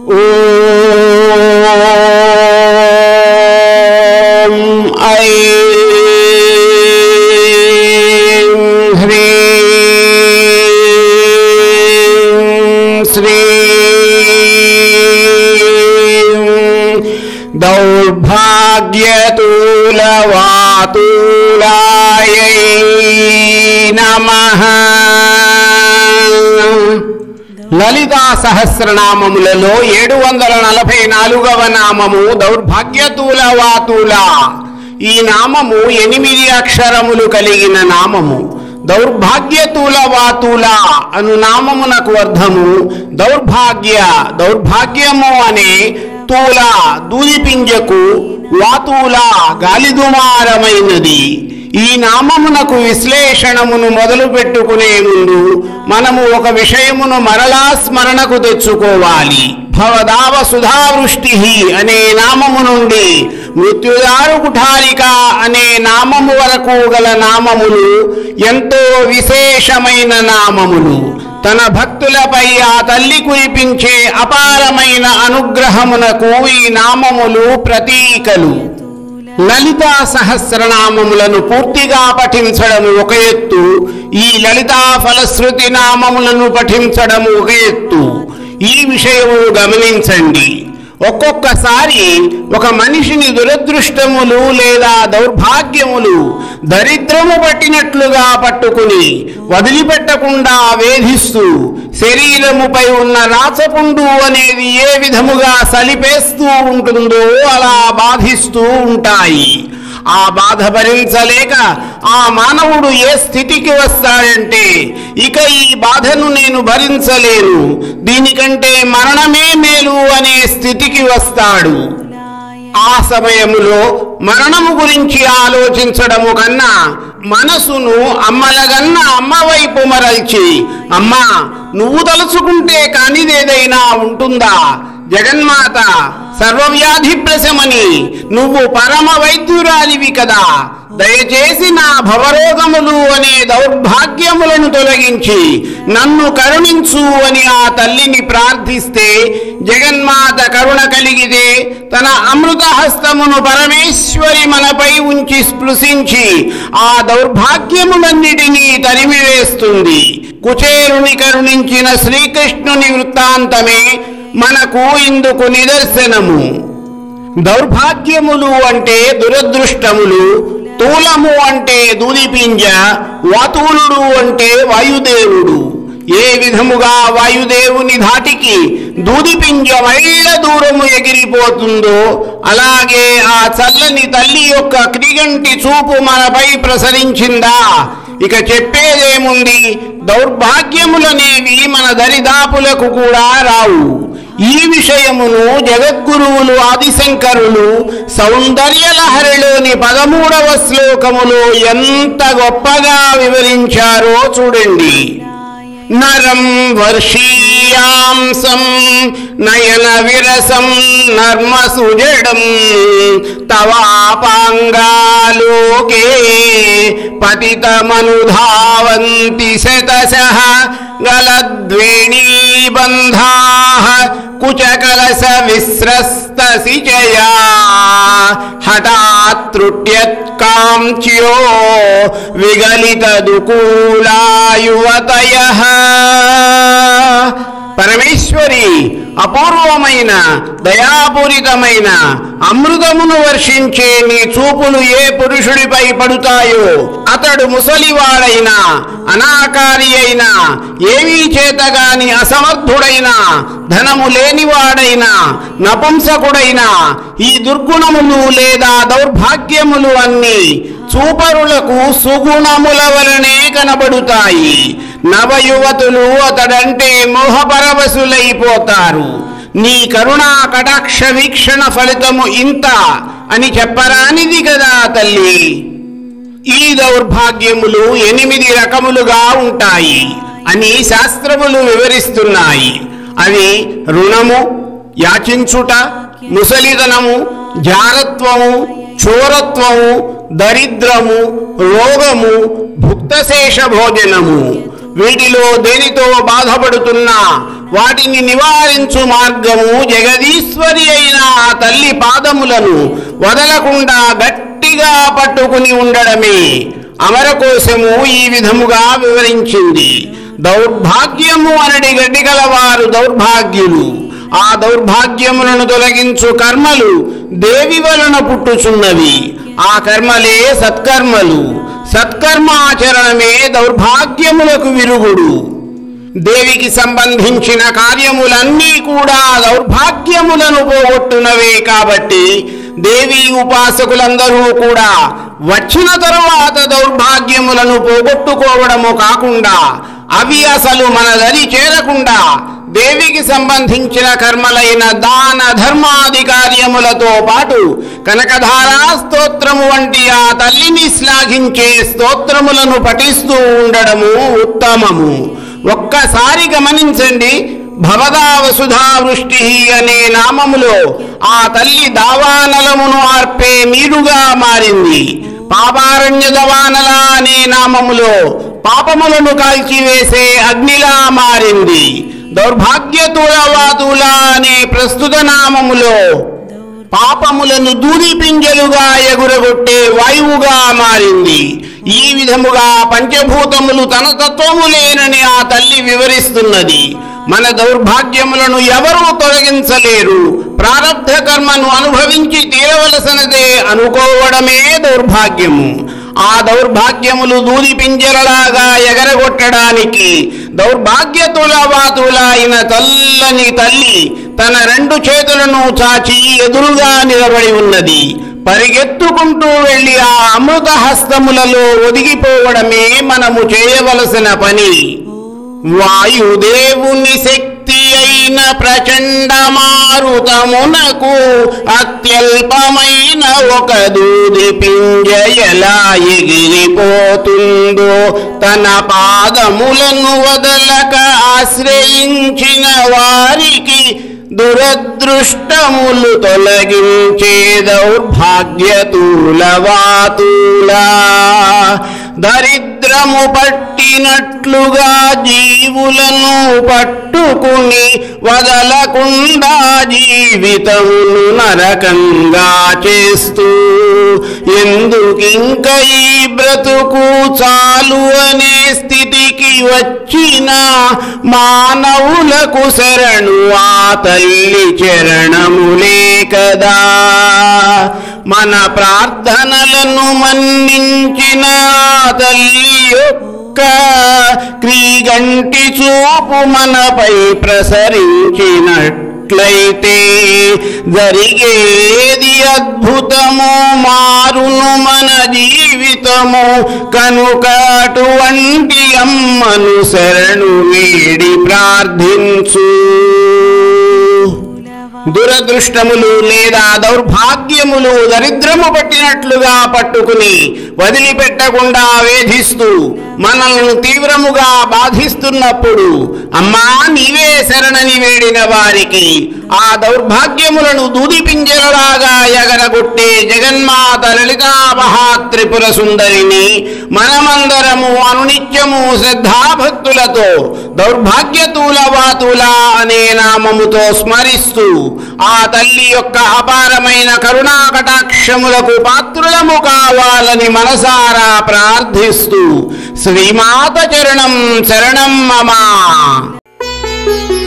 ఓం ఐం హ్రీం శ్రీం దౌర్భాగ్యతూలవాతూలాయై నమః లలితా సహస్రనామములలో ఏడు వందల నలభై నాలుగవ నామము దౌర్భాగ్యతూల వాతూల ఈ నామము ఎనిమిది అక్షరములు కలిగిన నామము దౌర్భాగ్యతూల వాతూల అను నామమునకు అర్థము దౌర్భాగ్య దౌర్భాగ్యము అనే తూల దూదిపింజకు వాతూల గాలిదుమారమైనది ఈ నామమునకు విశ్లేషణమును మొదలు పెట్టుకునే ముందు మనము ఒక విషయమును మరలా స్మరణకు తెచ్చుకోవాలి భవదావ సుధావృష్టి అనే నామము నుండి మృత్యుదారు కుఠారిక అనే నామము వరకు గల నామములు ఎంతో విశేషమైన నామములు తన భక్తులపై ఆ తల్లి కురిపించే అపారమైన అనుగ్రహమునకు ఈ నామములు ప్రతీకలు లలితా సహస్రనామములను పూర్తిగా పఠించడం ఒక ఎత్తు ఈ లలితా ఫలశ్రుతి నామములను పఠించడం ఒక ఎత్తు ఈ విషయము గమనించండి ఒక్కొక్కసారి ఒక మనిషిని దురదృష్టములు లేదా దౌర్భాగ్యములు దరిద్రము పట్టినట్లుగా పట్టుకుని వదిలిపెట్టకుండా వేధిస్తూ శరీరముపై ఉన్న రాచపుండు అనేది ఏ విధముగా సలిపేస్తూ ఉంటుందో అలా బాధిస్తూ ఉంటాయి ఆ బాధ భరించలేక ఆ మానవుడు ఏ స్థితికి వస్తాడంటే ఇక ఈ బాధను నేను భరించలేను దీనికంటే మరణమే మేలు అనే స్థితికి వస్తాడు ఆ సమయములో మరణము గురించి ఆలోచించడము కన్నా మనసును అమ్మలగన్న అమ్మ వైపు మరల్చి అమ్మా నువ్వు తలుచుకుంటే కానిదేదైనా ఉంటుందా జగన్మాత సర్వవ్యాధి ప్రశమని నువ్వు పరమ వైద్యురాలివి కదా దయచేసి నా భవరోగములు అనే దౌర్భాగ్యములను తొలగించి నన్ను కరుణించు అని ఆ తల్లిని ప్రార్థిస్తే జగన్మాత కరుణ కలిగితే తన అమృత హస్తమును పరమేశ్వరి మనపై ఉంచి స్పృశించి ఆ దౌర్భాగ్యములన్నిటినీ తరిమివేస్తుంది కుచేరుని కరుణించిన శ్రీకృష్ణుని వృత్తాంతమే మనకు ఇందుకు నిదర్శనము దౌర్భాగ్యములు అంటే దురదృష్టములు తూలము అంటే దూదిపింజ వాతూలుడు అంటే వాయుదేవుడు ఏ విధముగా వాయుదేవుని ధాటికి దూదిపింజ మైళ్ళ దూరము ఎగిరిపోతుందో అలాగే ఆ చల్లని తల్లి యొక్క క్రిగంటి చూపు మనపై ప్రసరించిందా ఇక చెప్పేదేముంది దౌర్భాగ్యములనేవి మన దరిదాపులకు కూడా రావు ఈ విషయమును జగద్గురువులు ఆదిశంకరులు సౌందర్యలహరిలోని పదమూడవ శ్లోకములో ఎంత గొప్పగా వివరించారో చూడండి నరం వర్షీయాంసం నయన విరసం నర్మ సుజడం తవాపాంగాలోకే పతితమనుధావంతి శతశః గలద్వేణీబంధా కుచకలశ విస్రస్త సిచయా హఠాత్ త్రుట్యత్కాంచ్యో విగలిత దుకూలాయువతయ పరమేశ్వరి అపూర్వమైన దయాపూరితమైన అమృతమును వర్షించే నీ చూపులు ఏ పురుషుడిపై పడుతాయో అతడు ముసలివాడైనా అనాకారి అయినా ఏమీ చేతగాని అసమర్థుడైనా ధనము లేనివాడైనా నపుంసకుడైనా ఈ దుర్గుణములు లేదా దౌర్భాగ్యములు అన్నీ చూపరులకు సుగుణముల వలనే కనబడుతాయి నవయువతులు అతడంటే మోహపరవశులైపోతారు నీ కరుణా కటాక్ష వీక్షణ ఫలితము ఇంత అని చెప్పరానిది కదా తల్లి ఈ దౌర్భాగ్యములు ఎనిమిది రకములుగా ఉంటాయి అని శాస్త్రములు వివరిస్తున్నాయి అవి రుణము యాచించుట ముసలిదనము జారత్వము చోరత్వము దరిద్రము రోగము భుక్తశేష భోజనము వీటిలో దేనితో బాధపడుతున్నా వాటిని నివారించు మార్గము జగదీశ్వరి అయిన ఆ తల్లి పాదములను వదలకుండా గట్టిగా పట్టుకుని ఉండడమే అమరకోశము ఈ విధముగా వివరించింది దౌర్భాగ్యము అనడి గడ్డి గలవారు దౌర్భాగ్యులు ఆ దౌర్భాగ్యములను తొలగించు కర్మలు దేవి వలన పుట్టుచున్నవి ఆ కర్మలే సత్కర్మలు సత్కర్మాచరణమే దౌర్భాగ్యములకు విరుగుడు దేవికి సంబంధించిన కార్యములన్నీ కూడా దౌర్భాగ్యములను పోగొట్టునవే కాబట్టి దేవి ఉపాసకులందరూ కూడా వచ్చిన తరువాత దౌర్భాగ్యములను పోగొట్టుకోవడము కాకుండా అవి అసలు మన దరి చేరకుండా దేవికి సంబంధించిన కర్మలైన దాన ధర్మాది కార్యములతో పాటు కనకధారా స్తోత్రము వంటి ఆ తల్లిని శ్లాఘించే స్తోత్రములను పఠిస్తూ ఉండడము ఉత్తమము ఒక్కసారి గమనించండి భవదా వసుధా వృష్టి అనే నామములో ఆ తల్లి దావానలమును ఆర్పే మీరుగా మారింది పాపారణ్య దవానల అనే నామములో పాపములను కాల్చివేసే అగ్నిలా మారింది దౌర్భాగ్యతులవాతుల అనే ప్రస్తుత నామములో పాపములను దూది పింజలుగా ఎగురగొట్టే వాయువుగా మారింది ఈ విధముగా పంచభూతములు తన తత్వములేనని ఆ తల్లి వివరిస్తున్నది మన దౌర్భాగ్యములను ఎవరూ తొలగించలేరు ప్రారబ్ధ కర్మను అనుభవించి తీరవలసినదే అనుకోవడమే దౌర్భాగ్యము ఆ దౌర్భాగ్యములు దూది పింజరలాగా ఎగరగొట్టడానికి దౌర్భాగ్యతులవాతుల అయిన తల్లని తల్లి తన రెండు చేతులను చాచి ఎదురుగా నిలబడి ఉన్నది పరిగెత్తుకుంటూ వెళ్ళి ఆ అమృత హస్తములలో ఒదిగిపోవడమే మనము చేయవలసిన పని వాయుదేవుని శక్తి అయిన ప్రచండ మారుతమునకు అత్యల్పమైన ఒక దూది పింజ ఎలా ఎగిరిపోతుందో తన పాదములను వదలక ఆశ్రయించిన వారికి దురదృష్టములు తొలగించే దౌర్భాగ్యతూలవాతులా దరిద్రము పట్టినట్లుగా జీవులను పట్టుకుని వదలకుండా జీవితమును నరకంగా చేస్తూ ఎందుకింక ఈ బ్రతుకు చాలు అనే స్థితికి వచ్చిన మానవులకు శరణు ఆ తల్లి చరణములే కదా మన ప్రార్థనలను మన్నించిన ఆ తల్లి యొక్క క్రీగంటి చూపు మనపై ప్రసరించినట్లయితే జరిగేది అద్భుతము మారును మన జీవితము కనుక అటువంటి అమ్మను శరణు వీడి ప్రార్థించు దురదృష్టములు లేదా దౌర్భాగ్యములు దరిద్రము పట్టినట్లుగా పట్టుకుని వదిలిపెట్టకుండా వేధిస్తూ మనల్ని తీవ్రముగా బాధిస్తున్నప్పుడు అమ్మా నీవే శరణని వేడిన వారికి ఆ దౌర్భాగ్యములను దూదిపింజలలాగా ఎగరగొట్టే జగన్మాత లలితా మహాత్రిపుర సుందరిని మనమందరము అనునిత్యము శ్రద్ధాభక్తులతో దౌర్భాగ్యతూల వాతుల అనే నామముతో స్మరిస్తూ ఆ తల్లి యొక్క అపారమైన కరుణా కటాక్షములకు పాత్రులము కావాలని మనసారా ప్రార్థిస్తూ శ్రీమాత చరణం శరణం మమ